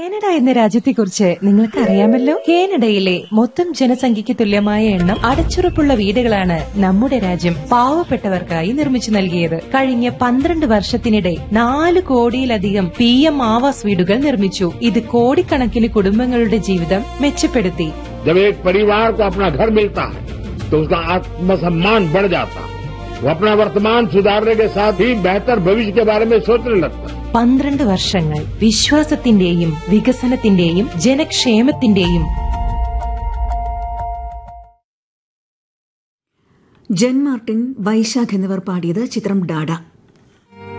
Canada എന്ന രാജ്യത്തെക്കുറിച്ച് നിങ്ങൾക്ക് അറിയാമല്ലോ കാനഡയിലെ മൊത്തം ജനസംഖ്യയ്ക്ക് തുല്യമായ എണ്ണം അടച്ചുറപ്പുള്ള വീടുകളാണ് നമ്മുടെ രാജ്യം പാവപ്പെട്ടവർക്കായി നിർമ്മിച്ചു നൽകിയത് കഴിഞ്ഞ പന്ത്രണ്ട് വർഷത്തിനിടെ നാല് കോടിയിലധികം പി എം ആവാസ് വീടുകൾ നിർമ്മിച്ചു ഇത് കോടിക്കണക്കിന് കുടുംബങ്ങളുടെ ജീവിതം മെച്ചപ്പെടുത്തി जब एक परिवार को अपना घर मिलता है तो उसका आत्मसम्मान बढ़ जाता है वो अपना वर्तमान सुधारने के साथ ही बेहतर भविष्य के बारे में सोचने लगता है പന്ത്രണ്ട് വർഷങ്ങൾ വിശ്വാസത്തിന്റെയും വികസനത്തിന്റെയും ജനക്ഷേമത്തിന്റെയും ജൻ മാർട്ടിൻ വൈശാഖ് എന്നിവർ പാടിയത് ചിത്രം ഡാഡ